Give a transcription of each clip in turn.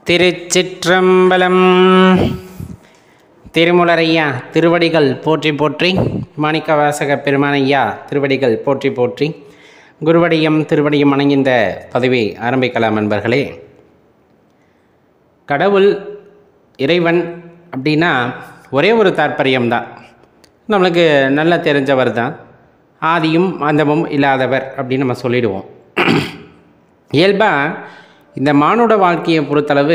திருச்சிற்றம்பலம் திருமுலரையா திருவடிகள் போற்றி போற்றி மாணிக்கவாசக பெருமானையா திருவடிகள் போற்றி போற்றி குருவடியும் திருவடியும் வணங்கிந்த பதவி ஆரம்பிக்கலாம் நண்பர்களே கடவுள் இறைவன் அப்படின்னா ஒரே ஒரு தாற்பயம்தான் நம்மளுக்கு நல்லா தெரிஞ்சவர் தான் ஆதியும் அந்தமும் இல்லாதவர் அப்படின்னு நம்ம சொல்லிடுவோம் இயல்பாக இந்த மானுட வாழ்க்கையை பொறுத்தளவு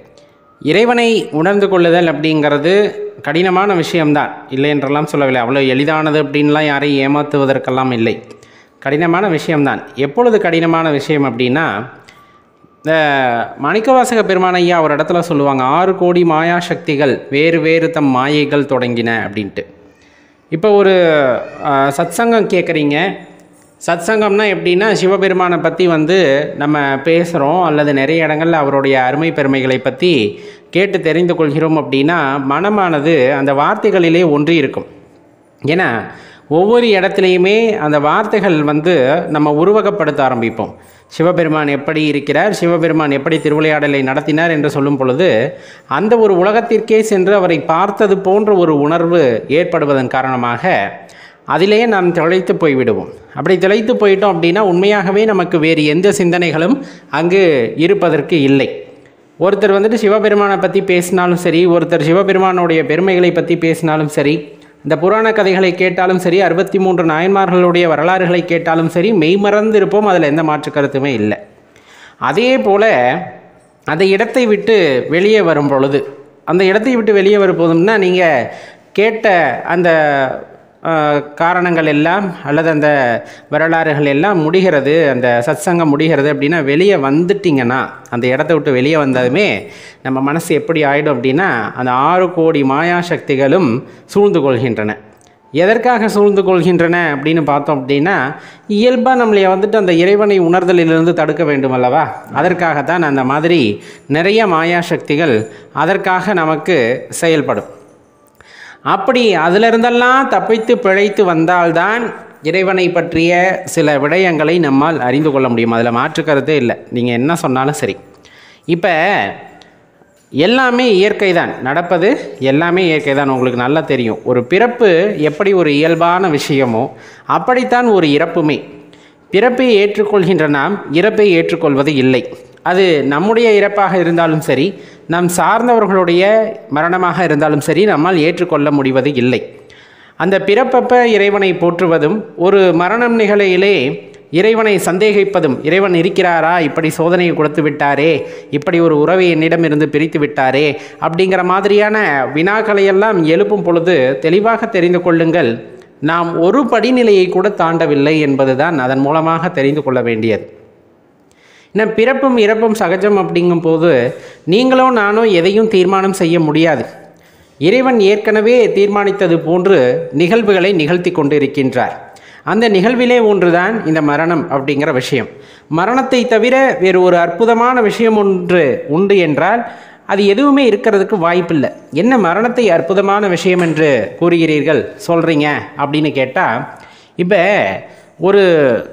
இறைவனை உணர்ந்து கொள்ளுதல் அப்படிங்கிறது கடினமான விஷயம்தான் இல்லை என்றெல்லாம் சொல்லவில்லை அவ்வளோ எளிதானது அப்படின்லாம் யாரையும் ஏமாற்றுவதற்கெல்லாம் இல்லை கடினமான விஷயம்தான் எப்பொழுது கடினமான விஷயம் அப்படின்னா இந்த மாணிக்கவாசக பெருமான் ஐயா ஒரு இடத்துல சொல்லுவாங்க ஆறு கோடி மாயா சக்திகள் வேறு வேறு தம் மாயைகள் தொடங்கின அப்படின்ட்டு இப்போ ஒரு அஹ், சத்சங்கம் கேட்குறீங்க சத்சங்கம்னா எப்படின்னா சிவபெருமானை பற்றி வந்து நம்ம பேசுகிறோம் அல்லது நிறைய இடங்களில் அவருடைய அருமை பெருமைகளை பற்றி கேட்டு தெரிந்து கொள்கிறோம் அப்படின்னா மனமானது அந்த வார்த்தைகளிலே ஒன்றி இருக்கும் ஏன்னா ஒவ்வொரு இடத்துலையுமே அந்த வார்த்தைகள் வந்து நம்ம உருவகப்படுத்த ஆரம்பிப்போம் சிவபெருமான் எப்படி இருக்கிறார் சிவபெருமான் எப்படி திருவிளையாடலை நடத்தினார் என்று சொல்லும் பொழுது அந்த ஒரு உலகத்திற்கே சென்று அவரை பார்த்தது போன்ற ஒரு உணர்வு ஏற்படுவதன் காரணமாக அதிலேயே நாம் திளைத்து போய்விடுவோம் அப்படி திளைத்து போயிட்டோம் அப்படின்னா உண்மையாகவே நமக்கு வேறு எந்த சிந்தனைகளும் அங்கு இருப்பதற்கு இல்லை ஒருத்தர் வந்துட்டு சிவபெருமானை பற்றி பேசினாலும் சரி ஒருத்தர் சிவபெருமானுடைய பெருமைகளை பற்றி பேசினாலும் சரி இந்த புராண கதைகளை கேட்டாலும் சரி அறுபத்தி மூன்று நாயன்மார்களுடைய வரலாறுகளை கேட்டாலும் சரி மெய்மறந்து இருப்போம் அதில் எந்த மாற்று கருத்துமே இல்லை அதே போல் அந்த இடத்தை விட்டு வெளியே வரும் பொழுது அந்த இடத்தை விட்டு வெளியே வரும் போதும்னா நீங்கள் கேட்ட அந்த அஹ், காரணங்கள் எல்லாம் அல்லது அந்த வரலாறுகள் எல்லாம் முடிகிறது அந்த சத்சங்கம் முடிகிறது அப்படின்னா வெளியே வந்துட்டிங்கன்னா அந்த இடத்த விட்டு வெளியே வந்ததுமே நம்ம மனசு எப்படி ஆகிடும் அப்படின்னா அந்த ஆறு கோடி மாயா சக்திகளும் சூழ்ந்து கொள்கின்றன எதற்காக சூழ்ந்து கொள்கின்றன அப்படின்னு பார்த்தோம் அப்படின்னா இயல்பாக நம்மளை வந்துட்டு அந்த இறைவனை உணர்தலிலிருந்து தடுக்க வேண்டும் அல்லவா அதற்காகத்தான் அந்த மாதிரி நிறைய மாயா சக்திகள் அதற்காக நமக்கு செயல்படும் அப்படி அதிலிருந்தெல்லாம் தப்பித்து பிழைத்து வந்தால்தான் இறைவனை பற்றிய சில விடயங்களை நம்மால் அறிந்து கொள்ள முடியும் அதில் மாற்றுக்கருத்தே இல்லை நீங்கள் என்ன சொன்னாலும் சரி இப்போ எல்லாமே இயற்கை தான் நடப்பது எல்லாமே இயற்கை தான் உங்களுக்கு நல்லா தெரியும் ஒரு பிறப்பு எப்படி ஒரு இயல்பான விஷயமோ அப்படித்தான் ஒரு இறப்புமே பிறப்பை ஏற்றுக்கொள்கின்ற நாம் இறப்பை ஏற்றுக்கொள்வது இல்லை அது நம்முடைய இறப்பாக இருந்தாலும் சரி நம் சார்ந்தவர்களுடைய மரணமாக இருந்தாலும் சரி நம்மால் ஏற்றுக்கொள்ள முடிவது இல்லை அந்த பிறப்பப்ப இறைவனை போற்றுவதும் ஒரு மரணம் நிகழையிலே இறைவனை சந்தேகிப்பதும் இறைவன் இருக்கிறாரா இப்படி சோதனையை கொடுத்து விட்டாரே இப்படி ஒரு உறவை என்னிடமிருந்து பிரித்து விட்டாரே அப்படிங்கிற மாதிரியான வினாக்களை எல்லாம் எழுப்பும் பொழுது தெளிவாக தெரிந்து கொள்ளுங்கள் நாம் ஒரு படிநிலையை கூட தாண்டவில்லை என்பதுதான் அதன் மூலமாக தெரிந்து கொள்ள வேண்டியது ஏன்னா பிறப்பும் இறப்பும் சகஜம் அப்படிங்கும்போது நீங்களோ நானோ எதையும் தீர்மானம் செய்ய முடியாது இறைவன் ஏற்கனவே தீர்மானித்தது போன்று நிகழ்வுகளை நிகழ்த்தி கொண்டிருக்கின்றார் அந்த நிகழ்விலே ஒன்றுதான் இந்த மரணம் அப்படிங்கிற விஷயம் மரணத்தை தவிர வேறு ஒரு அற்புதமான விஷயம் ஒன்று உண்டு என்றால் அது எதுவுமே இருக்கிறதுக்கு வாய்ப்பில்லை என்ன மரணத்தை அற்புதமான விஷயம் என்று கூறுகிறீர்கள் சொல்கிறீங்க அப்படின்னு கேட்டால் இப்போ ஒரு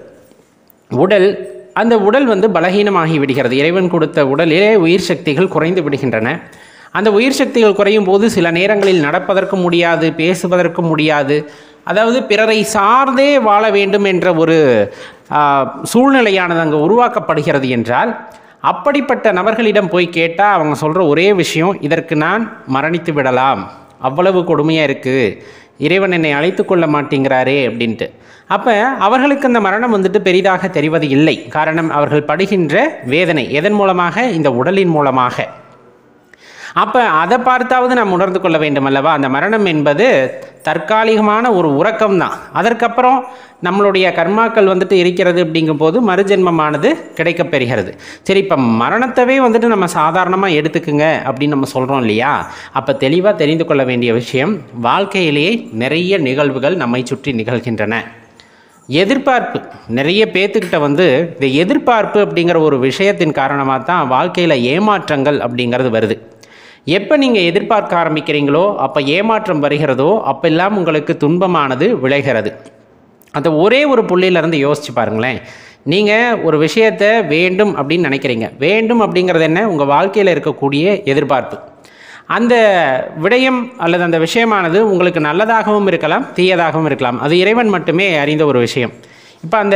உடல் அந்த உடல் வந்து பலகீனமாகி விடுகிறது இறைவன் கொடுத்த உடலிலே உயிர் சக்திகள் குறைந்து விடுகின்றன அந்த உயிர் சக்திகள் குறையும் போது சில நேரங்களில் நடப்பதற்கு முடியாது பேசுவதற்கு முடியாது அதாவது பிறரை சார்ந்தே வாழ வேண்டும் என்ற ஒரு ஆ, சூழ்நிலையானது அங்கே உருவாக்கப்படுகிறது என்றால் அப்படிப்பட்ட நபர்களிடம் போய் கேட்டால் அவங்க சொல்கிற ஒரே விஷயம் இதற்கு நான் மரணித்து விடலாம் அவ்வளவு கொடுமையாக இருக்குது இறைவன் என்னை அழைத்து கொள்ள மாட்டேங்கிறாரே அப்படின்ட்டு அப்போ அவர்களுக்கு அந்த மரணம் வந்துட்டு பெரிதாக தெரிவது இல்லை காரணம் அவர்கள் படுகின்ற வேதனை எதன் மூலமாக இந்த உடலின் மூலமாக அப்போ அதை பார்த்தாவது நாம் உணர்ந்து கொள்ள வேண்டும் அல்லவா அந்த மரணம் என்பது தற்காலிகமான ஒரு உறக்கம் தான் அதற்கப்புறம் நம்மளுடைய கர்மாக்கள் வந்துட்டு இருக்கிறது அப்படிங்கும்போது மறுஜென்மமானது கிடைக்கப் பெறுகிறது சரி இப்போ மரணத்தவே வந்துட்டு நம்ம சாதாரணமாக எடுத்துக்குங்க அப்படின்னு நம்ம சொல்கிறோம் இல்லையா அப்போ தெளிவாக தெரிந்து கொள்ள வேண்டிய விஷயம் வாழ்க்கையிலேயே நிறைய நிகழ்வுகள் நம்மை சுற்றி நிகழ்கின்றன எதிர்பார்ப்பு நிறைய பேத்துக்கிட்ட வந்து இந்த எதிர்பார்ப்பு அப்படிங்கிற ஒரு விஷயத்தின் காரணமாக தான் வாழ்க்கையில் ஏமாற்றங்கள் அப்படிங்கிறது வருது எப்போ நீங்கள் எதிர்பார்க்க ஆரம்பிக்கிறீங்களோ அப்போ ஏமாற்றம் வருகிறதோ அப்பெல்லாம் உங்களுக்கு துன்பமானது விளைகிறது அந்த ஒரே ஒரு புள்ளியிலேருந்து யோசிச்சு பாருங்களேன் நீங்கள் ஒரு விஷயத்தை வேண்டும் அப்படின்னு நினைக்கிறீங்க வேண்டும் அப்படிங்கிறது என்ன உங்கள் வாழ்க்கையில் இருக்கக்கூடிய எதிர்பார்ப்பு அந்த விடயம் அல்லது அந்த விஷயமானது உங்களுக்கு நல்லதாகவும் இருக்கலாம் தீயதாகவும் இருக்கலாம் அது இறைவன் மட்டுமே அறிந்த ஒரு விஷயம் இப்போ அந்த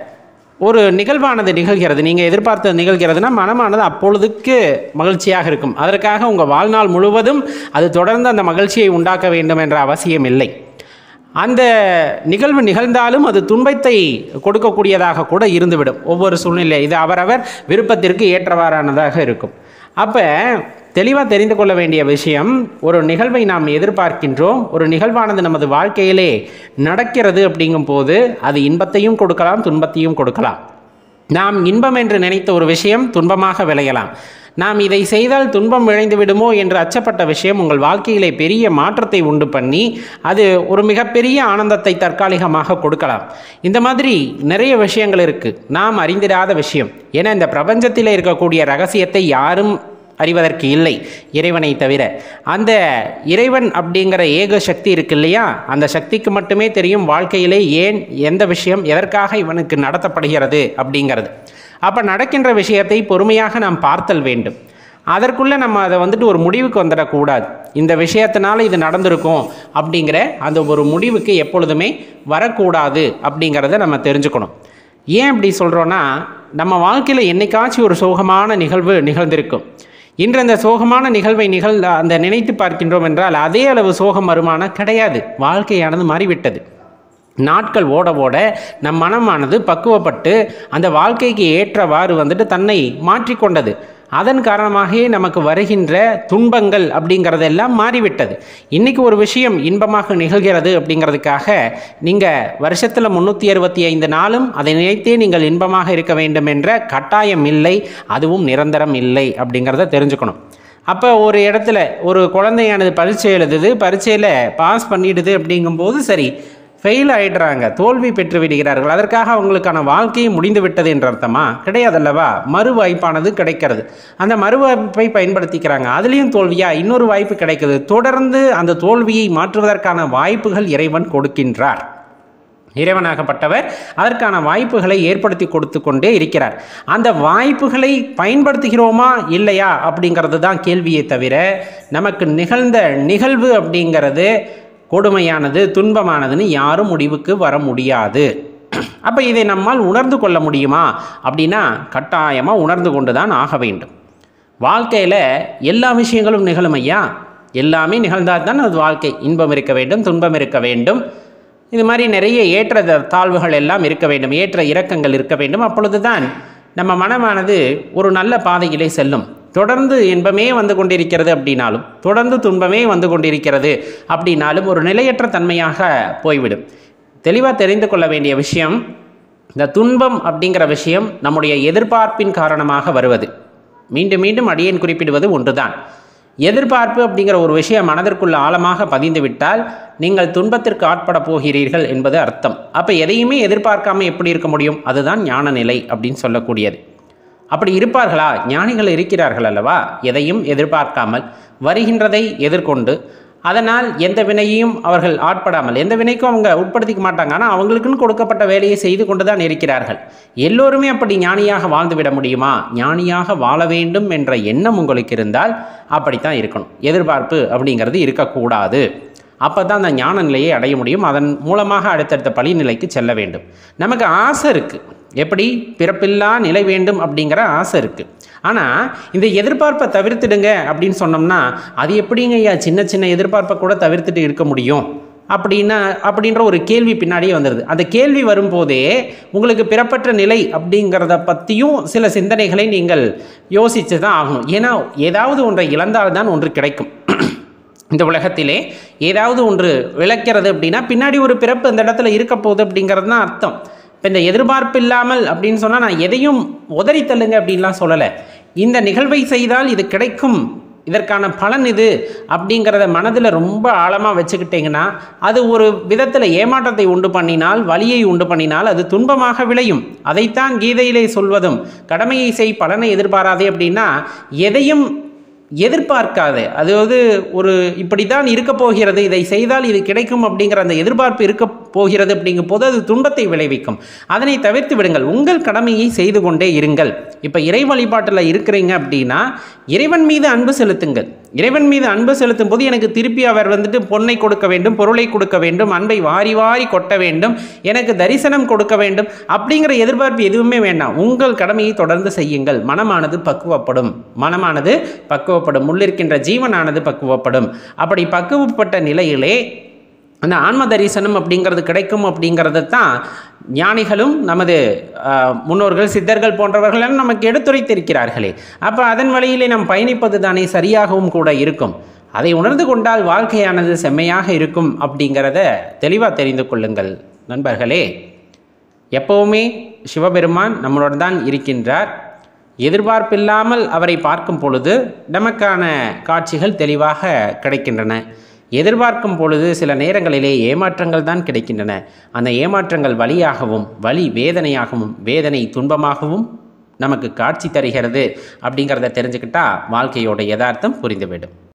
ஒரு நிகழ்வானது நிகழ்கிறது நீங்கள் எதிர்பார்த்தது நிகழ்கிறதுனா மனமானது அப்பொழுதுக்கு மகிழ்ச்சியாக இருக்கும் அதற்காக உங்கள் வாழ்நாள் முழுவதும் அது தொடர்ந்து அந்த மகிழ்ச்சியை உண்டாக்க வேண்டும் என்ற அவசியம் இல்லை அந்த நிகழ்வு நிகழ்ந்தாலும் அது துன்பத்தை கொடுக்கக்கூடியதாக கூட இருந்துவிடும் ஒவ்வொரு சூழ்நிலை இது அவரவர் விருப்பத்திற்கு ஏற்றவாறானதாக இருக்கும் அப்போ தெளிவாக தெரிந்து கொள்ள வேண்டிய விஷயம் ஒரு நிகழ்வை நாம் எதிர்பார்க்கின்றோம் ஒரு நிகழ்வானது நமது வாழ்க்கையிலே நடக்கிறது அப்படிங்கும் போது அது இன்பத்தையும் கொடுக்கலாம் துன்பத்தையும் கொடுக்கலாம் நாம் இன்பம் என்று நினைத்த ஒரு விஷயம் துன்பமாக விளையலாம் நாம் இதை செய்தால் துன்பம் விளைந்து விடுமோ என்று அச்சப்பட்ட விஷயம் உங்கள் வாழ்க்கையிலே பெரிய மாற்றத்தை உண்டு பண்ணி அது ஒரு மிகப்பெரிய ஆனந்தத்தை தற்காலிகமாக கொடுக்கலாம் இந்த மாதிரி நிறைய விஷயங்கள் இருக்குது நாம் அறிந்திராத விஷயம் ஏன்னா இந்த பிரபஞ்சத்தில் இருக்கக்கூடிய ரகசியத்தை யாரும் அறிவதற்கு இல்லை இறைவனை தவிர அந்த இறைவன் அப்படிங்கிற ஏக சக்தி இருக்கு இல்லையா அந்த சக்திக்கு மட்டுமே தெரியும் வாழ்க்கையிலே ஏன் எந்த விஷயம் எதற்காக இவனுக்கு நடத்தப்படுகிறது அப்படிங்கிறது அப்போ நடக்கின்ற விஷயத்தை பொறுமையாக நாம் பார்த்தல் வேண்டும் அதற்குள்ளே நம்ம அதை வந்துட்டு ஒரு முடிவுக்கு வந்துடக்கூடாது இந்த விஷயத்தினால இது நடந்திருக்கும் அப்படிங்கிற அந்த ஒரு முடிவுக்கு எப்பொழுதுமே வரக்கூடாது அப்படிங்கிறத நம்ம தெரிஞ்சுக்கணும் ஏன் இப்படி சொல்கிறோன்னா நம்ம வாழ்க்கையில் என்னைக்காச்சும் ஒரு சோகமான நிகழ்வு நிகழ்ந்திருக்கும் இன்று அந்த சோகமான நிகழ்வை நிகழ் அந்த நினைத்து பார்க்கின்றோம் என்றால் அதே அளவு சோகம் வருமானா கிடையாது வாழ்க்கையானது மாறிவிட்டது நாட்கள் ஓட ஓட நம் மனமானது பக்குவப்பட்டு அந்த வாழ்க்கைக்கு ஏற்றவாறு வந்துட்டு தன்னை மாற்றிக்கொண்டது அதன் காரணமாகவே நமக்கு வருகின்ற துன்பங்கள் அப்படிங்கிறதெல்லாம் மாறிவிட்டது இன்றைக்கி ஒரு விஷயம் இன்பமாக நிகழ்கிறது அப்படிங்கிறதுக்காக நீங்கள் வருஷத்தில் முந்நூற்றி அறுபத்தி ஐந்து நாளும் அதை நினைத்தே நீங்கள் இன்பமாக இருக்க வேண்டும் என்ற கட்டாயம் இல்லை அதுவும் நிரந்தரம் இல்லை அப்படிங்கிறத தெரிஞ்சுக்கணும் அப்போ ஒரு இடத்துல ஒரு குழந்தையானது பரீட்சை எழுதுது பரீட்சையில் பாஸ் பண்ணிடுது அப்படிங்கும்போது சரி ஃபெயில் ஆயிடுறாங்க தோல்வி பெற்று விடுகிறார்கள் அதற்காக அவங்களுக்கான வாழ்க்கையை முடிந்து விட்டது என்ற அர்த்தமா கிடையாதல்லவா மறு வாய்ப்பானது கிடைக்கிறது அந்த மறு வாய்ப்பை பயன்படுத்திக்கிறாங்க அதுலேயும் தோல்வியா இன்னொரு வாய்ப்பு கிடைக்குது தொடர்ந்து அந்த தோல்வியை மாற்றுவதற்கான வாய்ப்புகள் இறைவன் கொடுக்கின்றார் இறைவனாகப்பட்டவர் அதற்கான வாய்ப்புகளை ஏற்படுத்தி கொடுத்து கொண்டே இருக்கிறார் அந்த வாய்ப்புகளை பயன்படுத்துகிறோமா இல்லையா அப்படிங்கிறது தான் கேள்வியே தவிர நமக்கு நிகழ்ந்த நிகழ்வு அப்படிங்கிறது கொடுமையானது துன்பமானதுன்னு யாரும் முடிவுக்கு வர முடியாது அப்போ இதை நம்மால் உணர்ந்து கொள்ள முடியுமா அப்படின்னா கட்டாயமாக உணர்ந்து கொண்டு தான் ஆக வேண்டும் வாழ்க்கையில் எல்லா விஷயங்களும் நிகழும் ஐயா எல்லாமே நிகழ்ந்தால் தான் அது வாழ்க்கை இன்பம் இருக்க வேண்டும் துன்பம் இருக்க வேண்டும் இது மாதிரி நிறைய ஏற்ற த- தாழ்வுகள் எல்லாம் இருக்க வேண்டும் ஏற்ற இறக்கங்கள் இருக்க வேண்டும் அப்பொழுது தான் நம்ம மனமானது ஒரு நல்ல பாதையிலே செல்லும் தொடர்ந்து இன்பமே வந்து கொண்டிருக்கிறது அப்படின்னாலும் தொடர்ந்து துன்பமே வந்து கொண்டிருக்கிறது அப்படின்னாலும் ஒரு நிலையற்ற தன்மையாக போய்விடும் தெளிவாக தெரிந்து கொள்ள வேண்டிய விஷயம் இந்த துன்பம் அப்படிங்கிற விஷயம் நம்முடைய எதிர்பார்ப்பின் காரணமாக வருவது மீண்டும் மீண்டும் அடியேன் குறிப்பிடுவது ஒன்றுதான் எதிர்பார்ப்பு அப்படிங்கிற ஒரு விஷயம் மனதிற்குள்ள ஆழமாக பதிந்து விட்டால் நீங்கள் துன்பத்திற்கு ஆட்பட போகிறீர்கள் என்பது அர்த்தம் அப்போ எதையுமே எதிர்பார்க்காம எப்படி இருக்க முடியும் அதுதான் ஞான நிலை அப்படின்னு சொல்லக்கூடியது அப்படி இருப்பார்களா ஞானிகள் இருக்கிறார்கள் அல்லவா எதையும் எதிர்பார்க்காமல் வருகின்றதை எதிர்கொண்டு அதனால் எந்த வினையையும் அவர்கள் ஆட்படாமல் எந்த வினைக்கும் அவங்க உட்படுத்திக்க மாட்டாங்க ஆனால் அவங்களுக்குன்னு கொடுக்கப்பட்ட வேலையை செய்து கொண்டு தான் இருக்கிறார்கள் எல்லோருமே அப்படி ஞானியாக வாழ்ந்து விட முடியுமா ஞானியாக வாழ வேண்டும் என்ற எண்ணம் உங்களுக்கு இருந்தால் அப்படித்தான் இருக்கணும் எதிர்பார்ப்பு அப்படிங்கிறது இருக்கக்கூடாது அப்போ தான் அந்த ஞான நிலையை அடைய முடியும் அதன் மூலமாக அடுத்தடுத்த படிநிலைக்கு செல்ல வேண்டும் நமக்கு ஆசை இருக்குது எப்படி பிறப்பில்லா நிலை வேண்டும் அப்படிங்கிற ஆசை இருக்குது ஆனால் இந்த எதிர்பார்ப்பை தவிர்த்துடுங்க அப்படின்னு சொன்னோம்னா அது எப்படிங்க ஐயா சின்ன சின்ன எதிர்பார்ப்பை கூட தவிர்த்துட்டு இருக்க முடியும் அப்படின்னா அப்படின்ற ஒரு கேள்வி பின்னாடியே வந்துடுது அந்த கேள்வி வரும்போதே உங்களுக்கு பிறப்பற்ற நிலை அப்படிங்கிறத பற்றியும் சில சிந்தனைகளை நீங்கள் யோசித்து தான் ஆகணும் ஏன்னா ஏதாவது ஒன்றை இழந்தால்தான் ஒன்று கிடைக்கும் இந்த உலகத்திலே ஏதாவது ஒன்று விளக்கிறது அப்படின்னா பின்னாடி ஒரு பிறப்பு அந்த இடத்துல இருக்க போகுது அப்படிங்கிறது தான் அர்த்தம் இப்போ இந்த எதிர்பார்ப்பு இல்லாமல் அப்படின்னு சொன்னால் நான் எதையும் உதறி தள்ளுங்க அப்படின்லாம் சொல்லலை இந்த நிகழ்வை செய்தால் இது கிடைக்கும் இதற்கான பலன் இது அப்படிங்கிறத மனதில் ரொம்ப ஆழமாக வச்சுக்கிட்டிங்கன்னா அது ஒரு விதத்தில் ஏமாற்றத்தை உண்டு பண்ணினால் வலியை உண்டு பண்ணினால் அது துன்பமாக விளையும் அதைத்தான் கீதையிலே சொல்வதும் கடமையை செய் பலனை எதிர்பாராதே அப்படின்னா எதையும் எதிர்பார்க்காது அதாவது ஒரு இப்படி தான் இருக்க போகிறது இதை செய்தால் இது கிடைக்கும் அப்படிங்கிற அந்த எதிர்பார்ப்பு இருக்க போகிறது அப்படிங்கும் போது அது துன்பத்தை விளைவிக்கும் அதனை தவிர்த்து விடுங்கள் உங்கள் கடமையை செய்து கொண்டே இருங்கள் இப்போ இறை வழிபாட்டில் இருக்கிறீங்க அப்படின்னா இறைவன் மீது அன்பு செலுத்துங்கள் இறைவன் மீது அன்பு செலுத்தும் போது எனக்கு திருப்பி அவர் வந்துட்டு பொன்னை கொடுக்க வேண்டும் பொருளை கொடுக்க வேண்டும் அன்பை வாரி வாரி கொட்ட வேண்டும் எனக்கு தரிசனம் கொடுக்க வேண்டும் அப்படிங்கிற எதிர்பார்ப்பு எதுவுமே வேண்டாம் உங்கள் கடமையை தொடர்ந்து செய்யுங்கள் மனமானது பக்குவப்படும் மனமானது பக்குவப்படும் உள்ளிருக்கின்ற ஜீவனானது பக்குவப்படும் அப்படி பக்குவப்பட்ட நிலையிலே அந்த ஆன்ம தரிசனம் அப்படிங்கிறது கிடைக்கும் அப்படிங்கிறது தான் ஞானிகளும் நமது ஆஹ், முன்னோர்கள் சித்தர்கள் போன்றவர்கள் எல்லாம் நமக்கு எடுத்துரைத்திருக்கிறார்களே அப்போ அதன் வழியிலே நாம் பயணிப்பது தானே சரியாகவும் கூட இருக்கும் அதை உணர்ந்து கொண்டால் வாழ்க்கையானது செம்மையாக இருக்கும் அப்படிங்கிறத தெளிவாக தெரிந்து கொள்ளுங்கள் நண்பர்களே எப்பவுமே சிவபெருமான் நம்மளோட தான் இருக்கின்றார் எதிர்பார்ப்பில்லாமல் அவரை பார்க்கும் பொழுது நமக்கான காட்சிகள் தெளிவாக கிடைக்கின்றன எதிர்பார்க்கும் பொழுது சில நேரங்களிலே ஏமாற்றங்கள் தான் கிடைக்கின்றன அந்த ஏமாற்றங்கள் வழியாகவும் வலி வேதனையாகவும் வேதனை துன்பமாகவும் நமக்கு காட்சி தருகிறது அப்படிங்கிறத தெரிஞ்சுக்கிட்டா வாழ்க்கையோட யதார்த்தம் புரிந்துவிடும்